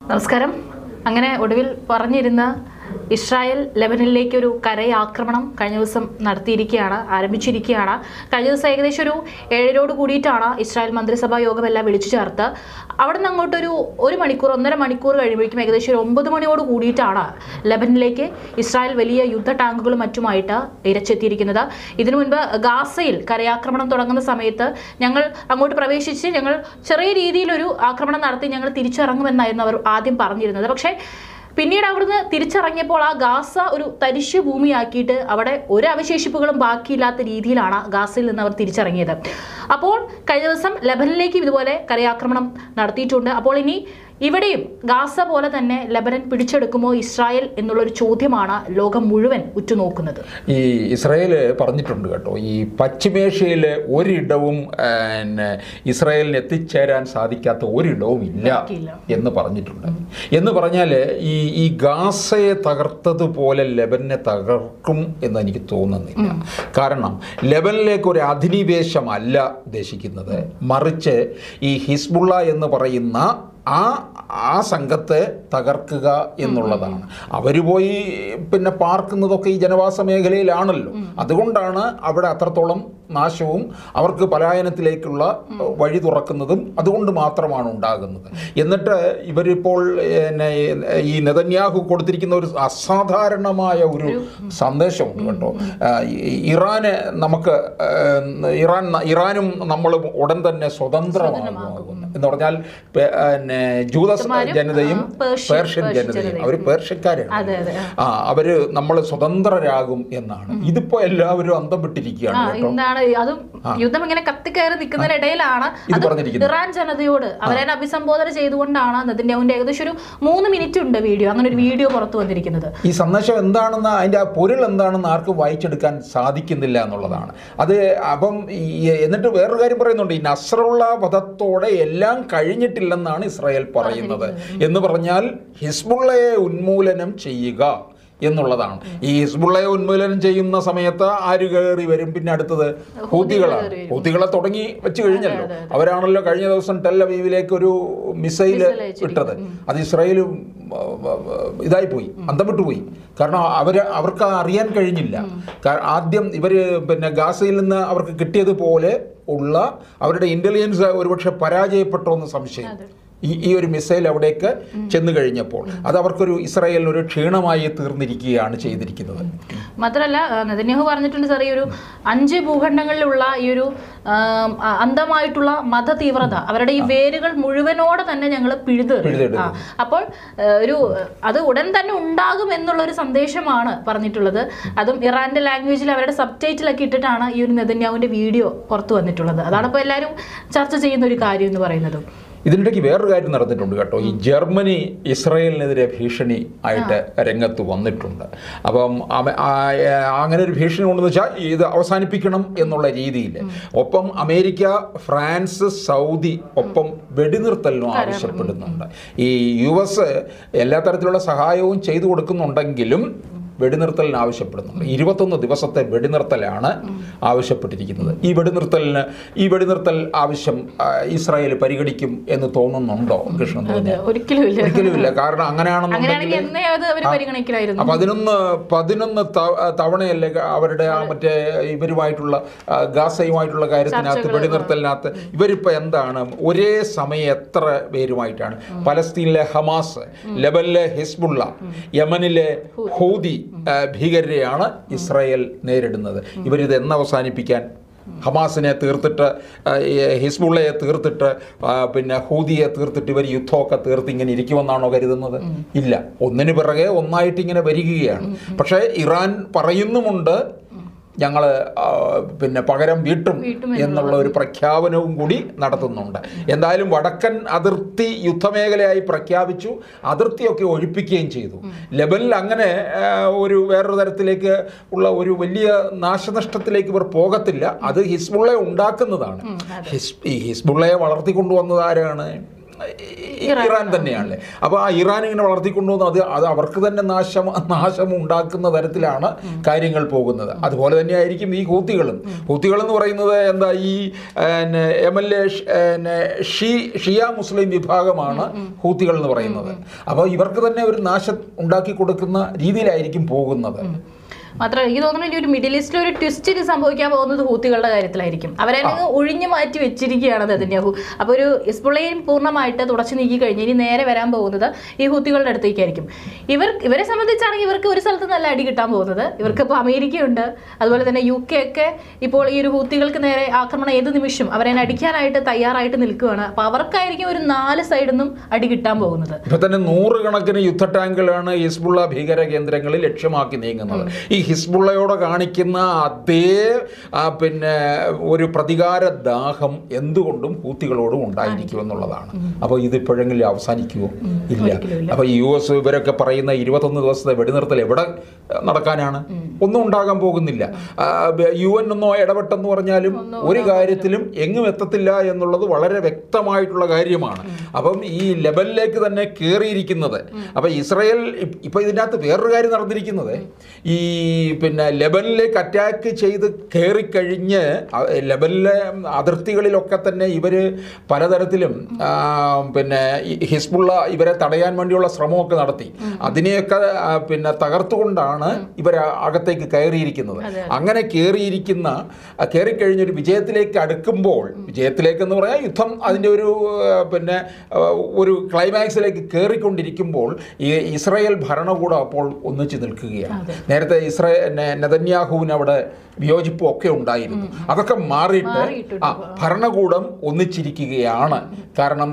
നമസ്കാരം അങ്ങനെ ഒടുവിൽ പറഞ്ഞിരുന്ന ഇസ്രായേൽ ലെബനനിലേക്ക് ഒരു കരയാക്രമണം കഴിഞ്ഞ ദിവസം നടത്തിയിരിക്കുകയാണ് ആരംഭിച്ചിരിക്കുകയാണ് കഴിഞ്ഞ ദിവസം ഏകദേശം ഒരു ഏഴരോട് കൂടിയിട്ടാണ് ഇസ്രായേൽ മന്ത്രിസഭാ യോഗമെല്ലാം വിളിച്ചു ചേർത്ത് അവിടെ നിന്ന് അങ്ങോട്ടൊരു ഒരു മണിക്കൂർ ഒന്നര മണിക്കൂർ കഴിയുമ്പോഴേക്കും ഏകദേശം ഒരു ഒമ്പത് മണിയോട് കൂടിയിട്ടാണ് ലെബനിലേക്ക് ഇസ്രായേൽ വലിയ യുദ്ധ ടാങ്കുകളും മറ്റുമായിട്ട് ഇരച്ചെത്തിയിരിക്കുന്നത് ഇതിനു മുൻപ് ഗാസയിൽ കരയാക്രമണം തുടങ്ങുന്ന സമയത്ത് ഞങ്ങൾ അങ്ങോട്ട് പ്രവേശിച്ച് ഞങ്ങൾ ചെറിയ രീതിയിലൊരു ആക്രമണം നടത്തി ഞങ്ങൾ തിരിച്ചിറങ്ങുമെന്നായിരുന്നു അവർ ആദ്യം പറഞ്ഞിരുന്നത് പക്ഷേ പിന്നീട് അവിടുന്ന് തിരിച്ചിറങ്ങിയപ്പോൾ ആ ഗാസ ഒരു തരിശു ഭൂമിയാക്കിയിട്ട് അവിടെ ഒരു അവശേഷിപ്പുകളും ബാക്കിയില്ലാത്ത രീതിയിലാണ് ഗാസയിൽ നിന്ന് അവർ തിരിച്ചിറങ്ങിയത് അപ്പോൾ കഴിഞ്ഞ ദിവസം ലബനിലേക്കും ഇതുപോലെ കരയാക്രമണം നടത്തിയിട്ടുണ്ട് അപ്പോൾ ഇനി ഇവിടെയും ഗാസ പോലെ തന്നെ ലബനൻ പിടിച്ചെടുക്കുമോ ഇസ്രായേൽ എന്നുള്ളൊരു ചോദ്യമാണ് ലോകം മുഴുവൻ ഉറ്റുനോക്കുന്നത് ഈ ഇസ്രായേല് പറഞ്ഞിട്ടുണ്ട് കേട്ടോ ഈ പശ്ചിമേഷ്യയിലെ ഒരിടവും ആ, പിന്നെ ഇസ്രായേലിന് എത്തിച്ചേരാൻ സാധിക്കാത്ത ഒരിടവും ഇല്ല ഇല്ല. എന്ന് പറഞ്ഞിട്ടുണ്ട് എന്ന് പറഞ്ഞാൽ ഈ ഈ ഗാസയെ തകർത്തതുപോലെ ലെബനെ തകർക്കും എന്ന് എനിക്ക് തോന്നുന്നില്ല കാരണം ലെബനിലേക്ക് ഒരു അധിനിവേശമല്ല ഉദ്ദേശിക്കുന്നത് മറിച്ച് ഈ ഹിസ്ബുള്ള എന്ന് പറയുന്ന ആ ആ സംഘത്തെ തകർക്കുക എന്നുള്ളതാണ് അവർ പോയി പിന്നെ പാർക്കുന്നതൊക്കെ ഈ ജനവാസ മേഖലയിലാണല്ലോ അതുകൊണ്ടാണ് അവിടെ അത്രത്തോളം നാശവും അവർക്ക് പലായനത്തിലേക്കുള്ള വഴി തുറക്കുന്നതും അതുകൊണ്ട് മാത്രമാണ് ഉണ്ടാകുന്നത് എന്നിട്ട് ഇവരിപ്പോൾ പിന്നെ ഈ നെതന്യാഹു കൊടുത്തിരിക്കുന്ന ഒരു അസാധാരണമായ ഒരു സന്ദേശമുണ്ട് കേട്ടോ ആ, ഈ- ഇറാന് നമുക്ക് ആ, ഇറാൻ ഇറാനും നമ്മൾ ഉടൻ തന്നെ സ്വതന്ത്രമാകും എന്ന് പറഞ്ഞാൽ പെ- പിന്നെ ജൂതസ് ജനതയും ആ, പേർഷ്യൻ- പേർഷ്യൻ പേർഷ്യൻ ജനതയും ജനതയും. അവർ പേർഷ്യക്കാരാണ് അതെ അതെ ആ അവര് നമ്മൾ സ്വതന്ത്രരാകും എന്നാണ് ഇതിപ്പോ എല്ലാവരും അന്തം വിട്ടിരിക്കുകയാണ് ആ കേട്ടോ എന്താണ് അതും യുദ്ധം ഇങ്ങനെ കത്തിക്കയറി നിൽക്കുന്നതിനിടയിലാണ് ഇത് അത് പറഞ്ഞിരിക്കുന്നത്. ഇറാൻ ജനതയോട് അവരെ അഭിസംബോധന ചെയ്തുകൊണ്ടാണ് നെതന്യാഹുവിന്റെ ഏകദേശം ഒരു മൂന്ന് മിനിറ്റ് ഉണ്ട് വീഡിയോ അങ്ങനെ ഒരു വീഡിയോ പുറത്തു വന്നിരിക്കുന്നത് ഈ സന്ദേശം എന്താണെന്ന് അതിൻ്റെ ആ പൊരുൾ എന്താണെന്ന് ആർക്കും വായിച്ചെടുക്കാൻ സാധിക്കുന്നില്ല എന്നുള്ളതാണ് അത് അപ്പം ഈ എന്നിട്ട് വേറൊരു കാര്യം പറയുന്നുണ്ട് ഈ നസ്രുള്ള വധത്തോടെ എല്ലാം കഴിഞ്ഞിട്ടില്ലെന്നാണ് ഇസ്രായേൽ പറയുന്നത് എന്ന് പറഞ്ഞാൽ ഹിസ്ബുള്ളയെ ഉന്മൂലനം ചെയ്യുക എന്നുള്ളതാണ് ഈ ഹിസ്ബുള്ളയെ ഉന്മൂലനം ചെയ്യുന്ന സമയത്ത് ആര് കയറി വരും പിന്നെ അടുത്തത് ഹൂത്തികളാണ് ഹൂത്തികളെ തുടങ്ങി വെച്ച് കഴിഞ്ഞല്ലോ അവരാണല്ലോ കഴിഞ്ഞ ദിവസം ടെൽ അവീവിലേക്ക് ഒരു മിസൈല് ഇട്ടത് അത് ഇസ്രായേലും ഇതായി പോയി അന്തം വിട്ടുപോയി കാരണം അവർ അവർക്ക് അറിയാൻ കഴിഞ്ഞില്ല കാ- ആദ്യം ഇവർ പിന്നെ ഗാസയിൽ നിന്ന് അവർക്ക് കിട്ടിയതുപോലെ ഉള്ള അവരുടെ ഇന്റലിജൻസ് ഒരുപക്ഷെ പരാജയപ്പെട്ടോ എന്ന് സംശയം ഈ ഈ ഒരു മിസൈൽ അവിടേക്ക് ചെന്ന് കഴിഞ്ഞപ്പോൾ അത് അവർക്കൊരു ഇസ്രായേലിന് ഒരു ക്ഷീണമായി തീർന്നിരിക്കുകയാണ് ചെയ്തിരിക്കുന്നത് മാത്രമല്ല ആ, നെതന്യാഹു പറഞ്ഞിട്ടുണ്ട് സാർ ഈ ഒരു അഞ്ച് ഭൂഖണ്ഡങ്ങളിലുള്ള ഈ ഒരു ആം, ആ, അന്ധമായിട്ടുള്ള മത തീവ്രത അവരുടെ ഈ വേരുകൾ മുഴുവനോടെ തന്നെ ഞങ്ങൾ പിഴുതെറിയും പിഴുതെടുക്കും. ആ, അപ്പോൾ ആ, ഒരു അത് ഉടൻ തന്നെ ഉണ്ടാകും എന്നുള്ള ഒരു സന്ദേശമാണ് പറഞ്ഞിട്ടുള്ളത് അതും ഇറാന്റെ ലാംഗ്വേജിൽ അവരുടെ സബ് ടൈറ്റിലൊക്കെ ഇട്ടിട്ടാണ് ഈ ഒരു നെതന്യാഹുവിന്റെ വീഡിയോ പുറത്തു വന്നിട്ടുള്ളത് അതാണ് ഇപ്പോൾ എല്ലാവരും ചർച്ച ചെയ്യുന്ന ഒരു കാര്യം എന്ന് പറയുന്നതും ഇതിനിടയ്ക്ക് വേറൊരു കാര്യം നടന്നിട്ടുണ്ട് കേട്ടോ ഈ ജർമ്മനി ഇസ്രായേലിനെതിരെ ഭീഷണി ആയിട്ട് രംഗത്ത് വന്നിട്ടുണ്ട് അപ്പം അവ- ആ- അങ്ങനെ ഒരു ഭീഷണി ഉണ്ടെന്ന് വെച്ചാൽ ഇത് അവസാനിപ്പിക്കണം എന്നുള്ള രീതിയിൽ ഒപ്പം അമേരിക്ക ഫ്രാൻസ് സൗദി ഒപ്പം വെടിനിർത്തലിനും ആവശ്യപ്പെടുന്നുണ്ട് ഈ യു എസ് എല്ലാ തരത്തിലുള്ള സഹായവും ചെയ്തു കൊടുക്കുന്നുണ്ടെങ്കിലും വെടിനിർത്തലിന് ആവശ്യപ്പെടുന്നുണ്ട് ഇരുപത്തൊന്ന് ദിവസത്തെ വെടിനിർത്തലാണ് ആവശ്യപ്പെട്ടിരിക്കുന്നത് ഈ വെടിനിർത്തലിന് ഈ വെടിനിർത്തൽ ആവശ്യം ആ, ഇസ്രായേൽ പരിഗണിക്കും എന്ന് തോന്നുന്നുണ്ടോ കൃഷ്ണൻ തോന്നിയ ഒരിക്കലും ഇല്ല ഒരിക്കലുമില്ല കാരണം അങ്ങനെയാണെന്നുണ്ടെങ്കിൽ അങ്ങനെയാണെങ്കിൽ എന്നേ അത് അവർ പരിഗണിക്കലായിരുന്നു അപ്പൊ പതിനൊന്ന് പതിനൊന്ന് ത- തവണയല്ലേ ഗ- അവരുടെ ആ മറ്റേ ഇവരുമായിട്ടുള്ള ആ, ഗാസയുമായിട്ടുള്ള കാര്യത്തിനകത്ത് വെടിനിർത്തലിനകത്ത് ഇവരിപ്പോ എന്താണ് ഒരേ സമയം എത്ര പേരുമായിട്ടാണ് പലസ്തീനിലെ ഹമാസ് ലെബനിലെ ഹിസ്ബുള്ള യമനിലെ ഹൂതി ആ, ഭീകരരെയാണ് ഇസ്രായേൽ നേരിടുന്നത് ഇവരിത് എന്ന് അവസാനിപ്പിക്കാൻ ഹമാസിനെ തീർത്തിട്ട് ആ, ഈ ഹിസ്ബുള്ളയെ തീർത്തിട്ട് ആ, പിന്നെ ഹൂദിയെ തീർത്തിട്ട് ഇവർ യുദ്ധമൊക്കെ തീർത്ത് ഇങ്ങനെ ഇരിക്കുമെന്നാണോ കരുതുന്നത് ഇല്ല ഒന്നിനു പിറകെ ഒന്നായിട്ട് ഇങ്ങനെ വരികയാണ് പക്ഷേ ഇറാൻ പറയുന്നുമുണ്ട് ഞങ്ങൾ പിന്നെ പകരം വീട്ടും എന്നുള്ള ഒരു പ്രഖ്യാപനവും കൂടി നടത്തുന്നുണ്ട് എന്തായാലും വടക്കൻ അതിർത്തി യുദ്ധമേഖലയായി പ്രഖ്യാപിച്ചു അതിർത്തിയൊക്കെ ഒഴിപ്പിക്കുകയും ചെയ്തു ലെബനിൽ അങ്ങനെ ആ, ഒരു വേറൊരു തരത്തിലേക്ക് ഉള്ള ഒരു വലിയ നാശനഷ്ടത്തിലേക്ക് ഇവർ പോകത്തില്ല അത് ഹിസ്ബുള്ളയെ ഉണ്ടാക്കുന്നതാണ് ഹിസ് ഈ ഹിസ്ബുള്ളയെ വളർത്തിക്കൊണ്ടുവന്നത് ആരാണ് ഇറാൻ തന്നെയാണല്ലേ അപ്പോൾ ആ ഇറാൻ ഇങ്ങനെ വളർത്തിക്കൊണ്ടുവന്ന് അത് അത് അവർക്ക് തന്നെ നാശം നാശം ഉണ്ടാക്കുന്ന തരത്തിലാണ് കാര്യങ്ങൾ പോകുന്നത് അതുപോലെ തന്നെയായിരിക്കും ഈ ഹൂത്തികളും ഹൂത്തികൾ എന്ന് പറയുന്നത് എന്താ ഈ എം എൽ എ ഷീ ഷിയ മുസ്ലിം വിഭാഗമാണ് ഹൂത്തികൾ എന്ന് പറയുന്നത് അപ്പോൾ ഇവർക്ക് തന്നെ ഒരു നാശം ഉണ്ടാക്കി കൊടുക്കുന്ന രീതിയിലായിരിക്കും പോകുന്നത് മാത്രമല്ല എനിക്ക് തോന്നുന്നു ഇനി ഒരു മിഡിൽ ഈസ്റ്റിൽ ഒരു ട്വിസ്റ്റ് ഇനി സംഭവിക്കാൻ പോകുന്നത് ഹൂത്തികളുടെ കാര്യത്തിലായിരിക്കും അവരെ അങ്ങ് ഒഴിഞ്ഞു മാറ്റി വെച്ചിരിക്കുകയാണ് നെതന്യാഹു അപ്പോൾ ഒരു ഇസ്ബുളയും പൂർണ്ണമായിട്ട് തുടച്ചു നീക്കി കഴിഞ്ഞ് ഇനി നേരെ വരാൻ പോകുന്നത് ഈ ഹൂത്തികളുടെ അടുത്തേക്കായിരിക്കും ഇവർ ഇവരെ സംബന്ധിച്ചാണെങ്കിൽ ഇവർക്ക് ഒരു സ്ഥലത്ത് നല്ല അടി കിട്ടാൻ പോകുന്നത് ഇവർക്ക് ഇപ്പോൾ അമേരിക്കയുണ്ട് അതുപോലെ തന്നെ യു കെ ഒക്കെ ഇപ്പോൾ ഈ ഒരു ഹൂത്തികൾക്ക് നേരെ ആക്രമണം ഏത് നിമിഷം അവരെ അടിക്കാനായിട്ട് തയ്യാറായിട്ട് നിൽക്കുകയാണ് അപ്പോൾ അവർക്കായിരിക്കും ഒരു നാല് സൈഡിൽ നിന്നും അടി കിട്ടാൻ പോകുന്നത് ഇപ്പൊ തന്നെ നൂറുകണക്കിന് യുദ്ധ ടാങ്കുകളാണ് ഹിസ്ബുള്ള ഭീകര കേന്ദ്രങ്ങളിൽ ലക്ഷ്യമാക്കി നീങ്ങുന്നത് ഈ ഹിസ്ബുള്ളയോട് കാണിക്കുന്ന അതേ ആ, പിന്നെ ഒരു പ്രതികാര ദാഹം എന്തുകൊണ്ടും ഹൂത്തികളോടും ഉണ്ടായിരിക്കും എന്നുള്ളതാണ് അപ്പോൾ ഇത് ഇപ്പോഴെങ്കിലും അവസാനിക്കുമോ ഇല്ല അപ്പോൾ യു എസ് ഇവരൊക്കെ പറയുന്ന ഇരുപത്തൊന്ന് ദിവസത്തെ വെടിനിർത്തൽ എവിടെ ആ, നടക്കാനാണ് ഒന്നും ഉണ്ടാകാൻ പോകുന്നില്ല ആ, ബ- യു എൻ ഒന്നോ ഇടപെട്ടെന്ന് പറഞ്ഞാലും ഒരു കാര്യത്തിലും എങ്ങും എത്തത്തില്ല എന്നുള്ളത് വളരെ വ്യക്തമായിട്ടുള്ള കാര്യമാണ് അപ്പം ഈ ലെബനിലേക്ക് തന്നെ കയറിയിരിക്കുന്നത് അപ്പം ഇസ്രയേൽ ഇപ്- ഇപ്പൊ ഇതിനകത്ത് വേറൊരു കാര്യം നടന്നിരിക്കുന്നത് ഈ പിന്നെ ലെബനിലേക്ക് അറ്റാക്ക് ചെയ്ത് കയറിക്കഴിഞ്ഞ് അ- ലെബനിലെ അതിർത്തികളിലൊക്കെ തന്നെ ഇവർ പലതരത്തിലും ആ, പിന്നെ ഈ ഹിസ്ബുള്ള ഇവരെ തടയാൻ വേണ്ടിയുള്ള ശ്രമമൊക്കെ നടത്തി അതിനെയൊക്കെ ആ, പിന്നെ തകർത്തുകൊണ്ടാണ് ഇവർ അകത്തേക്ക് കയറിയിരിക്കുന്നത് അങ്ങനെ കയറിയിരിക്കുന്ന ആ, കയറിക്കഴിഞ്ഞൊരു വിജയത്തിലേക്ക് അടുക്കുമ്പോൾ വിജയത്തിലേക്ക് എന്ന് പറയാൻ യുദ്ധം അതിൻ്റെ ഒരു ആ, പിന്നെ ആ, ഒരു ക്ലൈമാക്സിലേക്ക് കയറിക്കൊണ്ടിരിക്കുമ്പോൾ ഈ ഇസ്രായേൽ ഭരണകൂടം അപ്പോൾ ഒന്നിച്ചു നിൽക്കുകയാണ് നേരത്തെ ഇസ്രായേൽ നെതന്യാഹുവിന് അവിടെ വിയോജിപ്പും ഒക്കെ ഉണ്ടായിരുന്നു അതൊക്കെ മാറിയിട്ട് മാറിയിട്ടുണ്ട്. ആ ഭരണകൂടം ഒന്നിച്ചിരിക്കുകയാണ് കാരണം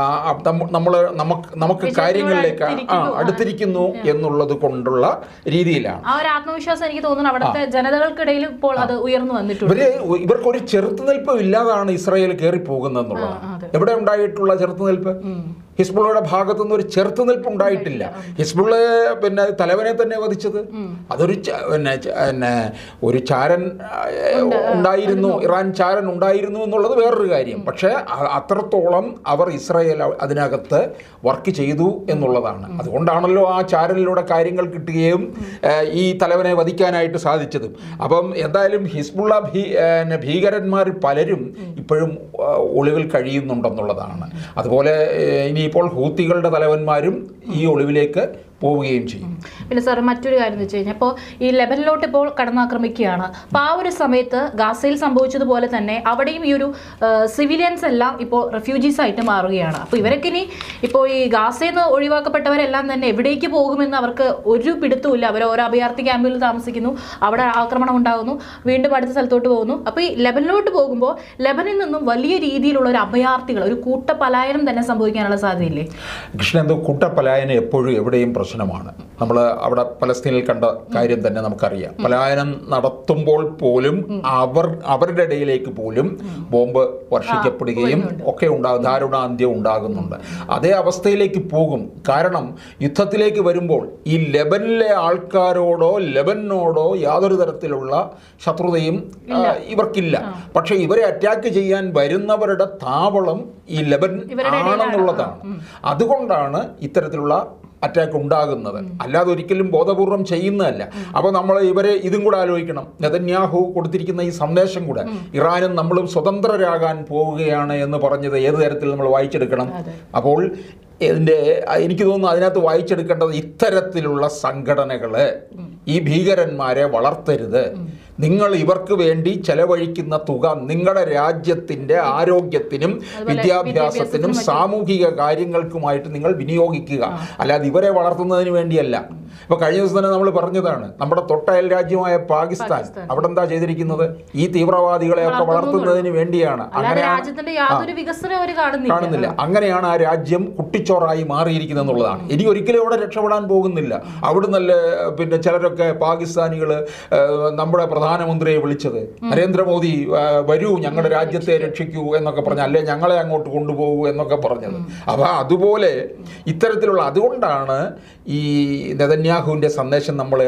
നമ്മൾ നമുക്ക് നമുക്ക് വിജയത്തിനോട് കാര്യങ്ങളിലേക്ക് ആ അടുത്തിരിക്കുന്നു. അടുത്തിരിക്കുന്നു എന്നുള്ളത് കൊണ്ടുള്ള രീതിയിലാണ് ആ ഒരു ആത്മവിശ്വാസം എനിക്ക് തോന്നുന്നു അവിടുത്തെ ജനതകൾക്കിടയിൽ ഇപ്പോൾ അത് ഉയർന്നു വന്നിട്ടുണ്ട് ഇവര് ഇവർക്കൊരു ചെറുത്തുനിൽപ്പ് ഇല്ലാതാണ് ഇസ്രായേൽ കയറി പോകുന്നതെന്നുള്ളതാണ് ആ, അതെ. എവിടെ ഉണ്ടായിട്ടുള്ള ചെറുത്തുനിൽപ്പ് ഹിസ്ബുള്ളയുടെ ഭാഗത്തുനിന്ന് ഒരു ചെറുത്തുനിൽപ്പ് ഉണ്ടായിട്ടില്ല ഹിസ്ബുള്ളയെ പിന്നെ തലവനെ തന്നെ വധിച്ചത് അതൊരു ച- പിന്നെ ച- പിന്നെ ഒരു ചാരൻ ആ, ഉണ്ടായിരുന്നു ഇറാൻ ചാരൻ ഉണ്ടായിരുന്നു എന്നുള്ളത് വേറൊരു കാര്യം പക്ഷേ അ- അത്രത്തോളം അവർ ഇസ്രായേൽ അ- അതിനകത്ത് വർക്ക് ചെയ്തു എന്നുള്ളതാണ് അതുകൊണ്ടാണല്ലോ ആ ചാരനിലൂടെ കാര്യങ്ങൾ കിട്ടുകയും ഏഹ്, ഈ തലവനെ വധിക്കാനായിട്ട് സാധിച്ചതും അപ്പം എന്തായാലും ഹിസ്ബുള്ള ഭീ ഏഹ്, ഭീകരന്മാർ പലരും ഇപ്പോഴും ആ, ഒളിവിൽ കഴിയുന്നുണ്ടെന്നുള്ളതാണ് അതുപോലെ ഏഹ്, ഇനിയിപ്പോൾ ഹൂത്തികളുടെ തലവന്മാരും ഈ ഒളിവിലേക്ക് പോവുകയും ചെയ്യും പിന്നെ സാർ മറ്റൊരു കാര്യം എന്ന് വെച്ച് കഴിഞ്ഞാൽ ഇപ്പോൾ ഈ ലെബനിലോട്ട് ഇപ്പോൾ കടന്നാക്രമിക്കുകയാണ് അപ്പോൾ ആ ഒരു സമയത്ത് ഗാസയിൽ സംഭവിച്ചതുപോലെ തന്നെ അവിടെയും ഈ ഒരു സിവിലിയൻസ് എല്ലാം ഇപ്പോൾ റെഫ്യൂജീസ് ആയിട്ട് മാറുകയാണ് അപ്പോൾ ഇവരൊക്കെ ഇനി ഇപ്പോൾ ഈ ഗാസയിൽ നിന്ന് ഒഴിവാക്കപ്പെട്ടവരെല്ലാം തന്നെ എവിടേക്ക് പോകുമെന്ന് അവർക്ക് ഒരു പിടുത്തവുമില്ല അവർ ഓരോ അഭയാർത്ഥി ക്യാമ്പിൽ താമസിക്കുന്നു അവിടെ ആക്രമണം ഉണ്ടാകുന്നു വീണ്ടും അടുത്ത സ്ഥലത്തോട്ട് പോകുന്നു അപ്പോൾ ഈ ലെബനിലോട്ട് പോകുമ്പോൾ ലെബനിൽ നിന്നും വലിയ രീതിയിലുള്ള ഒരു അഭയാർത്ഥികൾ ഒരു കൂട്ടപലായനം തന്നെ സംഭവിക്കാനുള്ള സാധ്യതയില്ലേ കൃഷ്ണന്ത് കൂട്ടപ്പലായനം എപ്പോഴും എവിടെയും പ്രശ്നമാണ് നമ്മൾ അവിടെ പലസ്തീനിൽ കണ്ട കാര്യം തന്നെ നമുക്കറിയാം പലായനം നടത്തുമ്പോൾ പോലും അവർ അവരുടെ ഇടയിലേക്ക് പോലും ബോംബ് വർഷിക്കപ്പെടുകയും ഒക്കെ ഉണ്ടാകും ദാരുണാന്ത്യം ഉണ്ടാകുന്നുണ്ട് അതേ അവസ്ഥയിലേക്ക് പോകും കാരണം യുദ്ധത്തിലേക്ക് വരുമ്പോൾ ഈ ലെബനിലെ ആൾക്കാരോടോ ലെബനോടോ യാതൊരു തരത്തിലുള്ള ശത്രുതയും ആ, ഇവർക്കില്ല പക്ഷേ ഇവരെ അറ്റാക്ക് ചെയ്യാൻ വരുന്നവരുടെ താവളം ഈ ലെബൻ ഇവരുടെ ഇടയിലാണ്. ആണെന്നുള്ളതാണ് അതുകൊണ്ടാണ് ഇത്തരത്തിലുള്ള അറ്റാക്ക് ഉണ്ടാകുന്നത് അല്ലാതെ ഒരിക്കലും ബോധപൂർവം ചെയ്യുന്നതല്ല അപ്പോൾ നമ്മൾ ഇവരെ ഇതും കൂടെ ആലോചിക്കണം നെതന്യാഹു കൊടുത്തിരിക്കുന്ന ഈ സന്ദേശം കൂടെ ഇറാനും നമ്മളും സ്വതന്ത്രരാകാൻ പോവുകയാണ് എന്ന് പറഞ്ഞത് ഏത് തരത്തിൽ നമ്മൾ വായിച്ചെടുക്കണം അതെ. അപ്പോൾ ഇതിൻ്റെ എനിക്ക് തോന്നുന്നു അതിനകത്ത് വായിച്ചെടുക്കേണ്ടത് ഇത്തരത്തിലുള്ള സംഘടനകള് ഈ ഭീകരന്മാരെ വളർത്തരുത് നിങ്ങൾ ഇവർക്ക് വേണ്ടി ചെലവഴിക്കുന്ന തുക നിങ്ങളുടെ രാജ്യത്തിൻ്റെ ആരോഗ്യത്തിനും വിദ്യാഭ്യാസത്തിനും സാമൂഹിക കാര്യങ്ങൾക്കുമായിട്ട് നിങ്ങൾ വിനിയോഗിക്കുക അല്ലാതെ ഇവരെ വളർത്തുന്നതിന് വേണ്ടിയല്ല ഇപ്പൊ കഴിഞ്ഞ ദിവസം തന്നെ നമ്മൾ പറഞ്ഞതാണ് നമ്മുടെ തൊട്ടയൽ രാജ്യമായ പാകിസ്ഥാൻ അവിടെ എന്താ ചെയ്തിരിക്കുന്നത് ഈ തീവ്രവാദികളെ ഒക്കെ വളർത്തുന്നതിന് വേണ്ടിയാണ് അല്ലാതെ അങ്ങനെയാണ് രാജ്യത്തിന്റെ യാതൊരു വികസനം അവർ കാണുന്നില്ല കാണുന്നില്ല അങ്ങനെയാണ് ആ രാജ്യം കുട്ടിച്ചോറായി മാറിയിരിക്കുന്നത് എന്നുള്ളതാണ് ഇനി ഒരിക്കലും അവിടെ രക്ഷപ്പെടാൻ പോകുന്നില്ല അവിടുന്നല്ല പിന്നെ ചിലരൊക്കെ പാകിസ്ഥാനികൾ നമ്മുടെ പ്രധാനമന്ത്രിയെ വിളിച്ചത് നരേന്ദ്രമോദി ആ, വരൂ ഞങ്ങളുടെ രാജ്യത്തെ രക്ഷിക്കൂ എന്നൊക്കെ പറഞ്ഞ അല്ലെ ഞങ്ങളെ അങ്ങോട്ട് കൊണ്ടുപോകൂ എന്നൊക്കെ പറഞ്ഞത് അപ്പോൾ അതുപോലെ ഇത്തരത്തിലുള്ള അതുകൊണ്ടാണ് ഈ നെതന്യാഹുവിൻ്റെ സന്ദേശം നമ്മൾ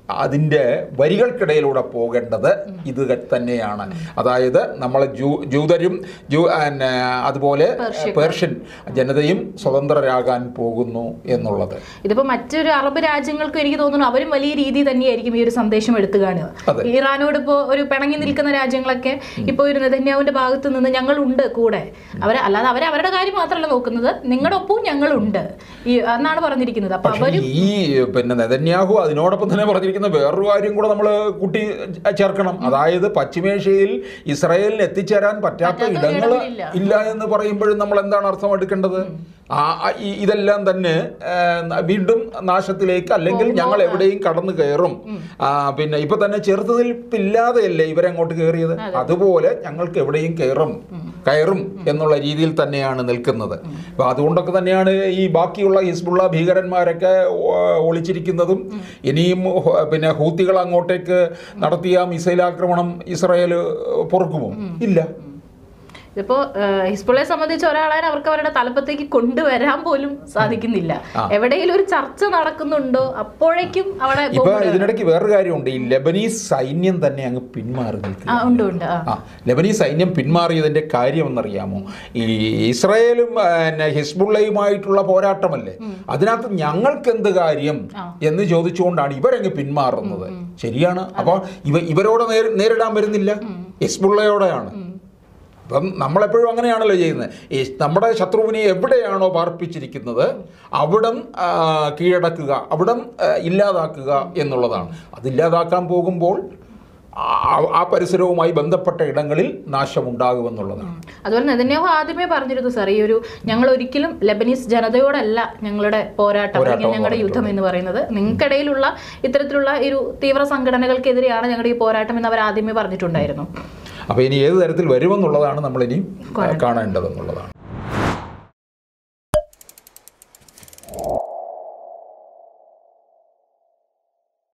അതിൻ്റെ വരികൾക്കിടയിലൂടെ പോകേണ്ടത് ഇത് തന്നെയാണ് അതായത് നമ്മൾ ജൂ ജൂതരും ജൂ പിന്നെ അതുപോലെ പേർഷ്യൻ ജനതയും സ്വതന്ത്രരാകാൻ പോകുന്നു എന്നുള്ളത് ഇതിപ്പോ മറ്റൊരു അറബ് രാജ്യങ്ങൾക്കും എനിക്ക് തോന്നുന്നു അവരും വലിയ രീതി തന്നെയായിരിക്കും ഈ ഒരു സന്ദേശം എടുത്തു കാണുക അതെ. ഇറാനോട് ഇപ്പോൾ ഒരു പിണങ്ങി നിൽക്കുന്ന രാജ്യങ്ങളൊക്കെ ഇപ്പോൾ ഒരു നെതന്യാവിന്റെ ഭാഗത്ത് നിന്ന് ഞങ്ങളുണ്ട് കൂടെ അവർ അല്ലാതെ അവർ അവരുടെ കാര്യം മാത്രമല്ല നോക്കുന്നത് നിങ്ങളുടെ ഒപ്പവും ഞങ്ങളുണ്ട് ഈ എന്നാണ് പറഞ്ഞിരിക്കുന്നത് അപ്പൊ പക്ഷേ അവരും ഈ പിന്നെ നെതന്യാഹു അതിനോടൊപ്പം തന്നെ പറഞ്ഞിരിക്കുന്ന വേറൊരു കാര്യം കൂടെ നമ്മൾ കൂട്ടി ചേർക്കണം അതായത് പശ്ചിമേഷ്യയിൽ ഇസ്രായേലിന് എത്തിച്ചേരാൻ പറ്റാത്ത പറ്റാത്ത ഇടങ്ങൾ ഇടങ്ങളില്ല. ഇല്ല എന്ന് പറയുമ്പോഴും നമ്മൾ എന്താണ് അർത്ഥം എടുക്കേണ്ടത് ആ ആ, ഈ- ഇതെല്ലാം തന്നെ ആ, വീണ്ടും നാശത്തിലേക്ക് അല്ലെങ്കിൽ ഞങ്ങൾ എവിടെയും കടന്നു കയറും ആ, പിന്നെ ഇപ്പൊ തന്നെ ചെറുത്തുനിൽപ്പില്ലാതെയല്ലേ ഇവരങ്ങോട്ട് കയറിയത് അതുപോലെ ഞങ്ങൾക്ക് എവിടെയും കയറും കയറും എന്നുള്ള രീതിയിൽ തന്നെയാണ് നിൽക്കുന്നത് അപ്പൊ അതുകൊണ്ടൊക്കെ തന്നെയാണ് ഈ ബാക്കിയുള്ള ഹിസ്ബുള്ള ഭീകരന്മാരൊക്കെ ഒ- ഒളിച്ചിരിക്കുന്നതും ഇനിയും ഹു- പിന്നെ ഹൂത്തികൾ അങ്ങോട്ടേക്ക് നടത്തിയ മിസൈൽ ആക്രമണം ഇസ്രായേൽ പൊറുക്കുമോ ഇല്ല ഇതിപ്പോ ഏഹ്, ഹിസ്ബുള്ളയെ സംബന്ധിച്ച് ഒരാളെ അവർക്ക് അവരുടെ തലപ്പത്തേക്ക് കൊണ്ടുവരാൻ പോലും സാധിക്കുന്നില്ല എവിടെയെങ്കിലും ഒരു ചർച്ച നടക്കുന്നുണ്ടോ അപ്പോഴേക്കും അവിടെ ഇപ്പൊ ബോംബ് ഇതിനിടയ്ക്ക് വേറൊരു കാര്യമുണ്ട് ഈ ലെബനീസ് സൈന്യം തന്നെ അങ്ങ് പിന്മാറി നിൽക്കുക ആ ഉണ്ട് ഉണ്ട് ആ ആ ലെബനീസ് സൈന്യം പിന്മാറിയതിന്റെ കാര്യം എന്നറിയാമോ ഈ ഇസ്രായേലും പിന്നെ ഹിസ്ബുള്ളയുമായിട്ടുള്ള പോരാട്ടമല്ലേ അതിനകത്ത് ഞങ്ങൾക്ക് എന്ത് കാര്യം എന്ന് ചോദിച്ചുകൊണ്ടാണ് ഇവരങ്ങ് പിന്മാറുന്നത് ശരിയാണ് അപ്പോൾ ഇവ ഇവരോട് നേരി- നേരിടാൻ വരുന്നില്ല ഹിസ്ബുള്ളയോടെയാണ് അപ്പം നമ്മളെപ്പോഴും അങ്ങനെയാണല്ലോ ചെയ്യുന്നത് ഈ നമ്മുടെ ശത്രുവിനെ എവിടെയാണോ പാർപ്പിച്ചിരിക്കുന്നത് അവിടം ആ, കീഴടക്കുക അവിടം ആ, ഇല്ലാതാക്കുക എന്നുള്ളതാണ് അതില്ലാതാക്കാൻ പോകുമ്പോൾ ആ- ആ പരിസരവുമായി ബന്ധപ്പെട്ട ഇടങ്ങളിൽ നാശമുണ്ടാകുമെന്നുള്ളതാണ് അതുപോലെ നെതന്യാഹു ആദ്യമേ പറഞ്ഞിരുന്നു സാർ ഈ ഒരു ഞങ്ങൾ ഒരിക്കലും ലെബനീസ് ജനതയോടല്ല ഞങ്ങളുടെ പോരാട്ടം അല്ലെങ്കിൽ ഞങ്ങളുടെ യുദ്ധം എന്ന് പറയുന്നത് നിങ്ങൾക്കിടയിലുള്ള ഇത്തരത്തിലുള്ള ഒരു തീവ്ര സംഘടനകൾക്കെതിരെയാണ് ഞങ്ങളുടെ ഈ പോരാട്ടം എന്ന് അവർ ആദ്യമേ പറഞ്ഞിട്ടുണ്ടായിരുന്നു അപ്പോൾ ഇനി ഏത് തരത്തിൽ വരുമെന്നുള്ളതാണ് നമ്മളിനി കാണേണ്ടതെന്നുള്ളതാണ്